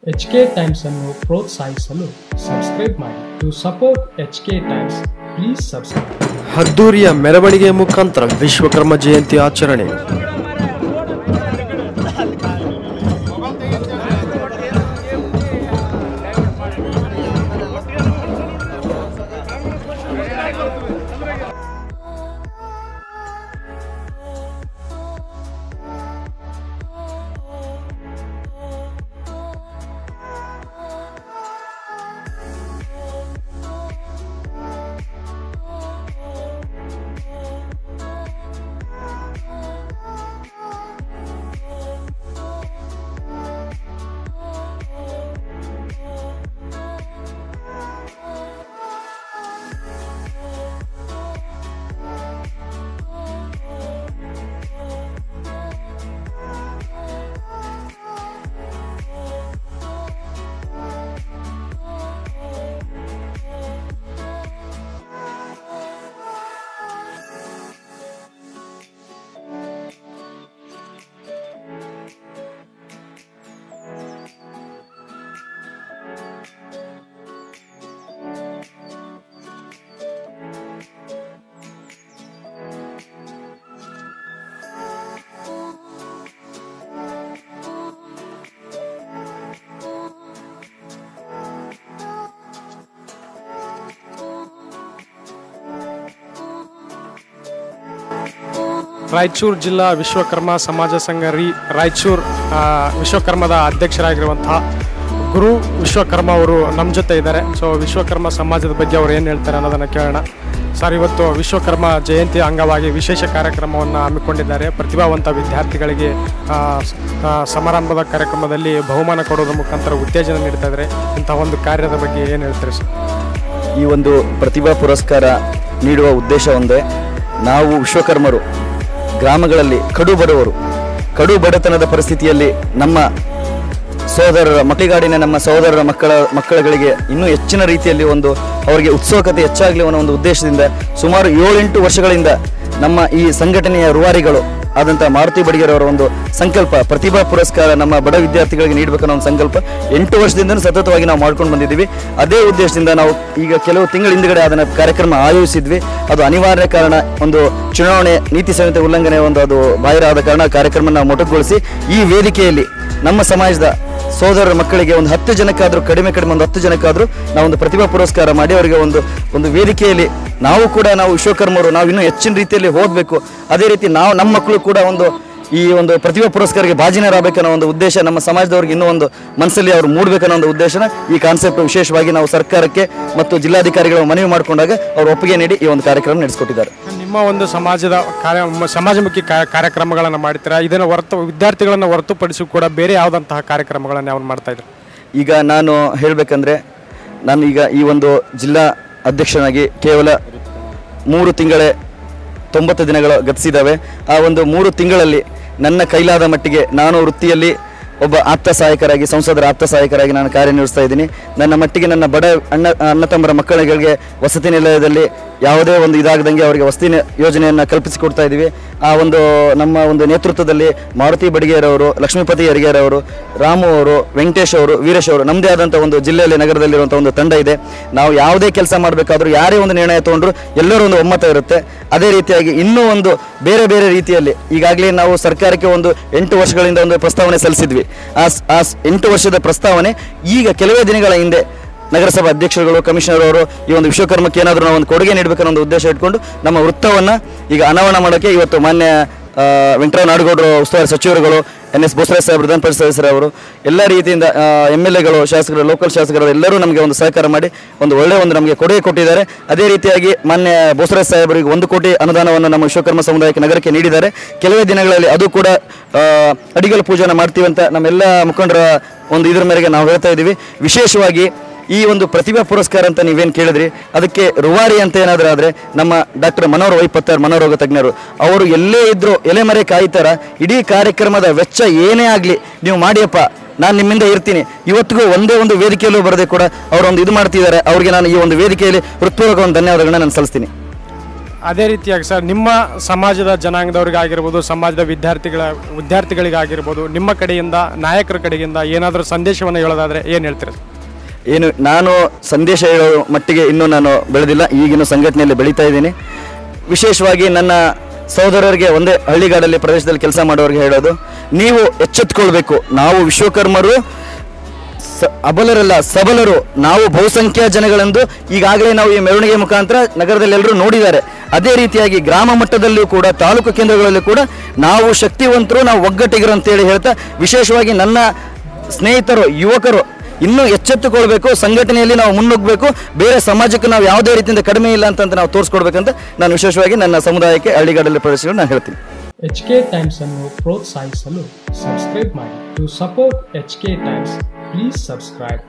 H K times ಅನ್ನು ಪ್ರೋತ್ಸಾಹಿಸಲು subscribe ಮಾಡಿ to support H K Times please subscribe ಹದ್ದೂರಿಯ ಮೆರವಣಿಗೆ ಮುಖಾಂತರ ವಿಶ್ವಕರ್ಮ ಜಯಂತಿ ಆಚರಣೆ ರಾಯಚೂರು ಜಿಲ್ಲಾ ವಿಶ್ವಕರ್ಮ ಸಮಾಜ ಸಂಘ ರಿ ರಾಯಚೂರು ಆ, ವಿಶ್ವಕರ್ಮದ ಅಧ್ಯಕ್ಷರಾಗಿರುವಂತಹ ಗುರು ವಿಶ್ವಕರ್ಮ ಅವರು ನಮ್ಮ ಜೊತೆ ಇದ್ದಾರೆ ಸೊ ವಿಶ್ವಕರ್ಮ ಸಮಾಜದ ಬಗ್ಗೆ ಅವ್ರು ಏನು ಹೇಳ್ತಾರೆ ಅನ್ನೋದನ್ನು ಕೇಳೋಣ ಸರ್ ಇವತ್ತು ವಿಶ್ವಕರ್ಮ ಜಯಂತಿ ಅಂಗವಾಗಿ ವಿಶೇಷ ಕಾರ್ಯಕ್ರಮವನ್ನು ಹಮ್ಮಿಕೊಂಡಿದ್ದಾರೆ ಪ್ರತಿಭಾವಂತ ವಿದ್ಯಾರ್ಥಿಗಳಿಗೆ ಆ, ಸ- ಆ, ಸಮಾರಂಭದ ಕಾರ್ಯಕ್ರಮದಲ್ಲಿ ಬಹುಮಾನ ಕೊಡೋದ್ರ ಮುಖಾಂತರ ಉತ್ತೇಜನ ನೀಡ್ತಾ ಇದ್ದಾರೆ ಇಂಥ ಒಂದು ಕಾರ್ಯದ ಬಗ್ಗೆ ಏನು ಹೇಳ್ತಾರೆ ಸರ್ ಈ ಒಂದು ಪ್ರತಿಭಾ ಪುರಸ್ಕಾರ ನೀಡುವ ಉದ್ದೇಶ ಒಂದೇ ನಾವು ವಿಶ್ವಕರ್ಮರು ಗ್ರಾಮಗಳಲ್ಲಿ ಕಡು ಬಡವರು ಕಡು ಬಡತನದ ಪರಿಸ್ಥಿತಿಯಲ್ಲಿ ನಮ್ಮ ಸಹೋದರರ ಮಕ್ಕಳಿಗಾಡಿನ ನಮ್ಮ ಸಹೋದರರ ಮಕ್ಕಳ ಮಕ್ಕಳುಗಳಿಗೆ ಇನ್ನೂ ಹೆಚ್ಚಿನ ರೀತಿಯಲ್ಲಿ ಒಂದು ಅವರಿಗೆ ಉತ್ಸುಕತೆ ಹೆಚ್ಚಾಗಲಿ ಅನ್ನೋ ಒಂದು ಉದ್ದೇಶದಿಂದ ಸುಮಾರು ಏಳೆಂಟು ವರ್ಷಗಳಿಂದ ನಮ್ಮ ಈ ಸಂಘಟನೆಯ ರೂವಾರಿಗಳು ಆದಂಥ ಮಾರುತಿ ಬಡಿಗೆರವರ ಒಂದು ಸಂಕಲ್ಪ ಪ್ರತಿಭಾ ಪುರಸ್ಕಾರ ನಮ್ಮ ಬಡ ವಿದ್ಯಾರ್ಥಿಗಳಿಗೆ ನೀಡಬೇಕನ್ನೋ ಒಂದು ಸಂಕಲ್ಪ ಎಂಟು ವರ್ಷದಿಂದ ಸತತವಾಗಿ ನಾವು ಮಾಡ್ಕೊಂಡು ಬಂದಿದ್ದೀವಿ ಅದೇ ಉದ್ದೇಶದಿಂದ ನಾವು ಈಗ ಕೆಲವು ತಿಂಗಳ ಹಿಂದುಗಡೆ ಅದನ್ನ ಕಾರ್ಯಕ್ರಮ ಆಯೋಜಿಸಿದ್ವಿ ಅದು ಅನಿವಾರ್ಯ ಕಾರಣ ಒಂದು ಚುನಾವಣೆ ನೀತಿ ಸಂಹಿತೆ ಉಲ್ಲಂಘನೆ ಒಂದು ಅದು ಬಾಹಿರಾದ ಕಾರಣ ಕಾರ್ಯಕ್ರಮ ನಾವು ಮೊಟಕುಗೊಳಿಸಿ ಈ ವೇದಿಕೆಯಲ್ಲಿ ನಮ್ಮ ಸಮಾಜದ ಸೋದರರ ಮಕ್ಕಳಿಗೆ ಒಂದು ಹತ್ತು ಜನಕ್ಕಾದರೂ ಕಡಿಮೆ ಕಡಿಮೆ ಒಂದು ಹತ್ತು ಜನಕ್ಕಾದರೂ ನಾವು ಒಂದು ಪ್ರತಿಭಾ ಪುರಸ್ಕಾರ ಮಾಡಿ ಅವರಿಗೆ ಒಂದು ಒಂದು ವೇದಿಕೆಯಲ್ಲಿ ನಾವು ಕೂಡ ನಾವು ವಿಶ್ವಕರ್ಮರು ನಾವು ಇನ್ನೂ ಹೆಚ್ಚಿನ ರೀತಿಯಲ್ಲಿ ಓದಬೇಕು ಅದೇ ರೀತಿ ನಾವು ನಮ್ಮ ಮಕ್ಕಳು ಕೂಡ ಒಂದು ಈ ಒಂದು ಪ್ರತಿಭಾ ಪುರಸ್ಕಾರಕ್ಕೆ ಭಾಜನರಾಗಬೇಕನ್ನೋ ಒಂದು ಉದ್ದೇಶ ನಮ್ಮ ಸಮಾಜದವ್ರಿಗೆ ಇನ್ನೂ ಒಂದು ಮನಸ್ಸಲ್ಲಿ ಅವರು ಮೂಡಬೇಕನ್ನೋ ಒಂದು ಉದ್ದೇಶನ ಈ ಕಾನ್ಸೆಪ್ಟ್ ವಿಶೇಷವಾಗಿ ನಾವು ಸರ್ಕಾರಕ್ಕೆ ಮತ್ತು ಜಿಲ್ಲಾಧಿಕಾರಿಗಳು ಮನವಿ ಮಾಡಿಕೊಂಡಾಗ ಅವರು ಒಪ್ಪಿಗೆ ನೀಡಿ ಈ ಒಂದು ಕಾರ್ಯಕ್ರಮ ನಡೆಸಿಕೊಟ್ಟಿದ್ದಾರೆ ನಿಮ್ಮ ಒಂದು ಸಮಾಜದ ಕಾರ್ಯ ಮ- ಸಮಾಜಮುಖಿ ಕಾ- ಕಾರ್ಯಕ್ರಮಗಳನ್ನು ಮಾಡ್ತೀರಾ ಇದನ್ನು ಹೊರತು ವಿದ್ಯಾರ್ಥಿಗಳನ್ನು ಹೊರತುಪಡಿಸಿ ಕೂಡ ಬೇರೆ ಯಾವುದಂತಹ ಕಾರ್ಯಕ್ರಮಗಳನ್ನು ಅವ್ರು ಮಾಡ್ತಾ ಇದ್ರು ಈಗ ನಾನು ಹೇಳಬೇಕಂದ್ರೆ ನಾನು ಈಗ ಈ ಒಂದು ಜಿಲ್ಲಾ ಅಧ್ಯಕ್ಷನಾಗಿ ಕೇವಲ ಮೂರು ತಿಂಗಳೇ ತೊಂಬತ್ತು ದಿನಗಳು ಗತಿಸಿದ್ದಾವೆ ಆ ಒಂದು ಮೂರು ತಿಂಗಳಲ್ಲಿ ನನ್ನ ಕೈಲಾದ ಮಟ್ಟಿಗೆ ನಾನು ವೃತ್ತಿಯಲ್ಲಿ ಒಬ್ಬ ಆಪ್ತ ಸಹಾಯಕರಾಗಿ ಸಂಸದರ ಆಪ್ತ ಸಹಾಯಕರಾಗಿ ನಾನು ಕಾರ್ಯನಿರ್ವಹಿಸ್ತಾ ಇದ್ದೀನಿ ನನ್ನ ಮಟ್ಟಿಗೆ ನನ್ನ ಬಡ ಅಣ್ಣ ಅಣ್ಣ ತಮ್ಮರ ಮಕ್ಕಳಿಗೆ ವಸತಿ ನಿಲಯದಲ್ಲಿ ಯಾವುದೇ ಒಂದು ಇದಾಗದಂಗೆ ಅವರಿಗೆ ವಸತಿ ನಿ- ಯೋಜನೆಯನ್ನು ಕಲ್ಪಿಸಿಕೊಡ್ತಾ ಇದ್ದೀವಿ ಆ ಒಂದು ನಮ್ಮ ಒಂದು ನೇತೃತ್ವದಲ್ಲಿ ಮಾರುತಿ ಬಡಿಗೇರವರು ಲಕ್ಷ್ಮೀಪತಿ ಯರಿಗೇರವರು ರಾಮು ಅವರು ವೆಂಕಟೇಶ್ ಅವರು ವೀರೇಶ್ ಅವರು ನಮ್ಮದೇ ಆದಂಥ ಒಂದು ಜಿಲ್ಲೆಯಲ್ಲಿ ನಗರದಲ್ಲಿರುವಂಥ ಒಂದು ತಂಡ ಇದೆ ನಾವು ಯಾವುದೇ ಕೆಲಸ ಮಾಡಬೇಕಾದ್ರೂ ಯಾರೇ ಒಂದು ನಿರ್ಣಯ ತೊಗೊಂಡ್ರು ಎಲ್ಲರೂ ಒಂದು ಒಮ್ಮತ ಇರುತ್ತೆ ಅದೇ ರೀತಿಯಾಗಿ ಇನ್ನೂ ಒಂದು ಬೇರೆ ಬೇರೆ ರೀತಿಯಲ್ಲಿ ಈಗಾಗಲೇ ನಾವು ಸರ್ಕಾರಕ್ಕೆ ಒಂದು ಎಂಟು ವರ್ಷಗಳಿಂದ ಒಂದು ಪ್ರಸ್ತಾವನೆ ಸಲ್ಲಿಸಿದ್ವಿ ಆ ಸ್- ಆ ಸ್- ಎಂಟು ವರ್ಷದ ಪ್ರಸ್ತಾವನೆ ಈಗ ಕೆಲವೇ ದಿನಗಳ ಹಿಂದೆ ನಗರಸಭಾ ಅಧ್ಯಕ್ಷರುಗಳು ಕಮಿಷನರ್ ಅವರು ಈ ಒಂದು ವಿಶ್ವಕರ್ಮಕ್ಕೆ ಏನಾದರೂ ನಾವು ಒಂದು ಕೊಡುಗೆ ನೀಡಬೇಕನ್ನೋ ಒಂದು ಉದ್ದೇಶ ಇಟ್ಕೊಂಡು ನಮ್ಮ ವೃತ್ತವನ್ನು ಈಗ ಅನಾವರಣ ಮಾಡೋಕ್ಕೆ ಇವತ್ತು ಮಾನ್ಯ ಆ, ವೆಂಕಟರಾವ್ ನಾಡಗೌಡರು ಉಸ್ತುವಾರಿ ಸಚಿವರುಗಳು ಎನ್ ಎಸ್ ಬೋಸರಾಜ್ ಸಾಹೇಬ್ ವಿಧಾನ ಪರಿಷತ್ ಸದಸ್ಯರವರು ಎಲ್ಲ ರೀತಿಯಿಂದ ಎಮ್ ಎಲ್ ಎಗಳು ಶಾಸಕರು ಲೋಕಲ್ ಶಾಸಕರು ಎಲ್ಲರೂ ನಮಗೆ ಒಂದು ಸಹಕಾರ ಮಾಡಿ ಒಂದು ಒಳ್ಳೆಯ ಒಂದು ನಮಗೆ ಕೊಡುಗೆ ಕೊಟ್ಟಿದ್ದಾರೆ ಅದೇ ರೀತಿಯಾಗಿ ಮಾನ್ಯ ಬೋಸರಾಜ್ ಸಾಹೇಬರಿಗೆ ಒಂದು ಕೋಟಿ ಅನುದಾನವನ್ನು ನಮ್ಮ ವಿಶ್ವಕರ್ಮ ಸಮುದಾಯಕ್ಕೆ ನಗರಕ್ಕೆ ನೀಡಿದ್ದಾರೆ ಕೆಲವೇ ದಿನಗಳಲ್ಲಿ ಅದು ಕೂಡ ಆ, ಅಡಿಗಲ್ ಪೂಜೆನ ಮಾಡ್ತೀವಿ ಅಂತ ನಮ್ಮೆಲ್ಲ ಮುಖಂಡರ ಒಂದು ಇದ್ರ ಮೇರೆಗೆ ನಾವು ಹೇಳ್ತಾ ಇದ್ದೀವಿ ವಿಶೇಷವಾಗಿ ಈ ಒಂದು ಪ್ರತಿಭಾ ಪುರಸ್ಕಾರ ಅಂತ ನೀವೇನು ಕೇಳಿದ್ರಿ ಅದಕ್ಕೆ ರುವಾರಿ ಅಂತ ಏನಾದರೂ ಆದರೆ ನಮ್ಮ ಡಾಕ್ಟರ್ ಮನೋಹರ್ ವೈಪತ್ತರ್ ಮನೋರೋಗ ತಜ್ಞರು ಅವರು ಎಲ್ಲೇ ಇದ್ರೂ ಎಲೆ ಮರೆ ಕಾಯ್ತಾರ ಇಡೀ ಕಾರ್ಯಕ್ರಮದ ವೆಚ್ಚ ಏನೇ ಆಗಲಿ ನೀವು ಮಾಡಿಯಪ್ಪ ನಾನು ನಿಮ್ಮಿಂದ ಇರ್ತೀನಿ ಇವತ್ತಿಗೂ ಒಂದೇ ಒಂದು ವೇದಿಕೆಯಲ್ಲೂ ಬರದೆ ಕೂಡ ಅವರು ಒಂದು ಇದು ಮಾಡ್ತಿದ್ದಾರೆ ಅವರಿಗೆ ನಾನು ಈ ಒಂದು ವೇದಿಕೆಯಲ್ಲಿ ಹೃತ್ಪೂರ್ವಕ ಒಂದು ಧನ್ಯವಾದಗಳನ್ನ ನಾನು ಸಲ್ಲಿಸ್ತೀನಿ ಅದೇ ರೀತಿಯಾಗಿ ಸರ್ ನಿಮ್ಮ ಸಮಾಜದ ಜನಾಂಗದವ್ರಿಗಾಗಿರ್ಬೋದು ಸಮಾಜದ ವಿದ್ಯಾರ್ಥಿಗಳ ವಿದ್ಯಾರ್ಥಿಗಳಿಗಾಗಿರ್ಬೋದು ನಿಮ್ಮ ಕಡೆಯಿಂದ ನಾಯಕರ ಕಡೆಯಿಂದ ಏನಾದರೂ ಸಂದೇಶವನ್ನು ಹೇಳೋದಾದ್ರೆ ಏನು ಹೇಳ್ತೀರಾ ಏನು ನಾನು ಸಂದೇಶ ಹೇಳೋ ಮಟ್ಟಿಗೆ ಇನ್ನೂ ನಾನು ಬೆಳೆದಿಲ್ಲ ಈಗಿನ ಸಂಘಟನೆಯಲ್ಲಿ ಬೆಳೀತಾ ಇದ್ದೀನಿ ವಿಶೇಷವಾಗಿ ನನ್ನ ಸಹೋದರರಿಗೆ ಒಂದೇ ಹಳ್ಳಿಗಾಡಲ್ಲಿ ಪ್ರದೇಶದಲ್ಲಿ ಕೆಲಸ ಮಾಡೋರಿಗೆ ಹೇಳೋದು ನೀವು ಎಚ್ಚೆತ್ಕೊಳ್ಬೇಕು ನಾವು ವಿಶ್ವಕರ್ಮರು ಸ ಅಬಲರಲ್ಲ ಸಬಲರು ನಾವು ಬಹುಸಂಖ್ಯಾ ಜನಗಳೆಂದು ಈಗಾಗಲೇ ನಾವು ಈ ಮೆರವಣಿಗೆ ಮುಖಾಂತರ ನಗರದಲ್ಲಿ ಎಲ್ಲರೂ ನೋಡಿದ್ದಾರೆ ಅದೇ ರೀತಿಯಾಗಿ ಗ್ರಾಮ ಮಟ್ಟದಲ್ಲಿಯೂ ಕೂಡ ತಾಲೂಕು ಕೇಂದ್ರಗಳಲ್ಲೂ ಕೂಡ ನಾವು ಶಕ್ತಿವಂತರು ನಾವು ಒಗ್ಗಟ್ಟಿಗರು ಅಂತೇಳಿ ಹೇಳ್ತಾ ವಿಶೇಷವಾಗಿ ನನ್ನ ಸ್ನೇಹಿತರು ಯುವಕರು ಇನ್ನೂ ಎಚ್ಚೆತ್ತುಕೊಳ್ಬೇಕು ಸಂಘಟನೆಯಲ್ಲಿ ನಾವು ಮುನ್ನುಗ್ಗಬೇಕು ಬೇರೆ ಸಮಾಜಕ್ಕೆ ನಾವು ಯಾವುದೇ ರೀತಿಯಿಂದ ಕಡಿಮೆ ಇಲ್ಲ ಅಂತ ನಾವು ತೋರಿಸ್ಕೊಡ್ಬೇಕಂತ ನಾನು ವಿಶೇಷವಾಗಿ ನನ್ನ ಸಮುದಾಯಕ್ಕೆ ಹಳ್ಳಿಗಾಡಲ್ಲಿ ಪ್ರವೇಶಿಸಿ ನಾನು ಹೇಳ್ತೀನಿ ಎಚ್ ಕೆ ಟೈಮ್ಸ್ ಅನ್ನು ಪ್ರೋತ್ಸಾಹಿಸಲು ಸಬ್ಸ್ಕ್ರೈಬ್ ಮಾಡಿ to support H K Times please subscribe